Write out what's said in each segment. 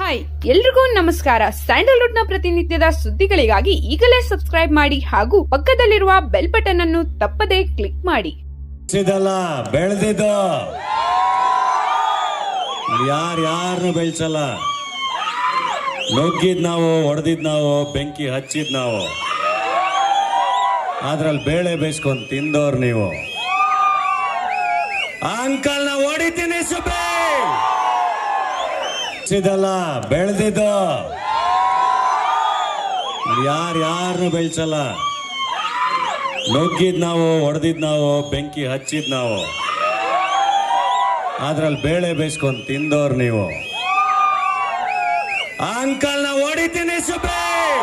hi ಎಲ್ರಿಗೂ ನಮಸ್ಕಾರ Sandalwood ನ ಪ್ರತಿನಿತ್ಯದ ಸುದ್ದಿಗಳಿಗಾಗಿ ಈಗಲೇ ಸಬ್ಸ್ಕ್ರೈಬ್ ಮಾಡಿ ಹಾಗೂ ಪಕ್ಕದಲ್ಲಿರುವ ಬೆಲ್ ಬಟನ್ ಅನ್ನು ತಪ್ಪದೇ ಕ್ಲಿಕ್ ಮಾಡಿ ಬೆಳ್ಸಿದಲ್ಲ ಬೆಳೆದಿದ್ದು ಯಾರು ಯಾರನ್ನು ಬೆಳ್ಸಲ್ಲ ನುಗ್ಗಿದ್ ನಾವು ಹೊಡೆದಿದ್ ನಾವು ಬೆಂಕಿ ಹಚ್ಚಿದ್ ನಾವು ಅದ್ರಲ್ಲಿ ಬೇಳೆ ಬೇಯಿಸ್ಕೊಂಡು ತಿಂದವ್ರು ನೀವು ಅಂಕಲ್ ನಾ ಹೊಡಿತೀನಿ ಸುಬ್ಬಿ ಬೆಳ್ಸಿದಲ್ಲ ಬೆಳೆದಿದ್ದು ಯಾರು ಯಾರನ್ನು ಬೆಳ್ಸಲ್ಲ ನುಗ್ಗಿದ್ ನಾವು ಹೊಡೆದಿದ್ ನಾವು ಬೆಂಕಿ ಹಚ್ಚಿದ್ ನಾವು ಅದ್ರಲ್ಲಿ ಬೇಳೆ ಬೇಯಿಸ್ಕೊಂಡು ತಿಂದವ್ರು ನೀವು ಅಂಕಲ್ ನಾ ಹೊಡಿತೀನಿ ಸುಬ್ಬಿ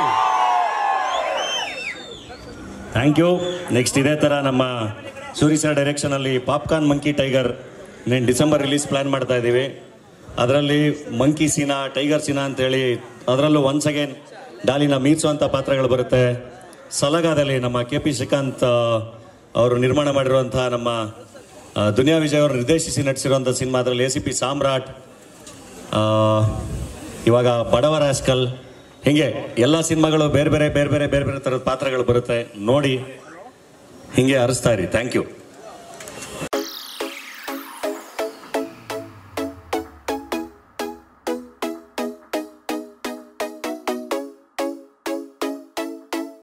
ಥ್ಯಾಂಕ್ ಯು ನೆಕ್ಸ್ಟ್ ಇದೇ ಥರ ನಮ್ಮ ಸೂರಿ ಸರ್ ಡೈರೆಕ್ಷನಲ್ಲಿ ಪಾಪ್ಕಾರ್ನ್ ಮಂಕಿ ಟೈಗರ್ నేను ಡಿಸೆಂಬರ್ ರಿಲೀಸ್ ಪ್ಲಾನ್ ಮಾಡ್ತಾ ಇದ್ದೀವಿ ಅದರಲ್ಲಿ ಮಂಕಿ ಸೀನಾ ಟೈಗರ್ ಸೀನಾ ಅಂತೇಳಿ ಅದರಲ್ಲೂ ಒನ್ಸ್ ಅಗೇನ್ ಡಾಲಿನ ಮೀರ್ಸುವಂಥ ಪಾತ್ರಗಳು ಬರುತ್ತೆ ಸಲಗಾದಲ್ಲಿ ನಮ್ಮ ಕೆ ಪಿ ಶ್ರೀಕಾಂತ್ ಆ, ಅವರು ನಿರ್ಮಾಣ ಮಾಡಿರುವಂಥ ನಮ್ಮ ಆ, ದುನಿಯಾ ವಿಜಯ್ ಅವರು ನಿರ್ದೇಶಿಸಿ ನಟಿಸಿರುವಂಥ ಸಿನಿಮಾ ಅದರಲ್ಲಿ ಎ ಸಿ ಪಿ ಸಾಮ್ರಾಟ್ ಆ, ಇವಾಗ ಬಡವರ ಆಸ್ಕಲ್ ಹಿಂಗೆ ಎಲ್ಲ ಸಿನಿಮಾಗಳು ಬೇರೆ ಬೇರೆ ಬೇರೆ ಬೇರೆ ಬೇರೆ ಬೇರೆ ಥರದ ಪಾತ್ರಗಳು ಬರುತ್ತೆ ನೋಡಿ ಹಿಂಗೆ ಹರಿಸ್ತಾ ಇರಿ ಥ್ಯಾಂಕ್ ಯು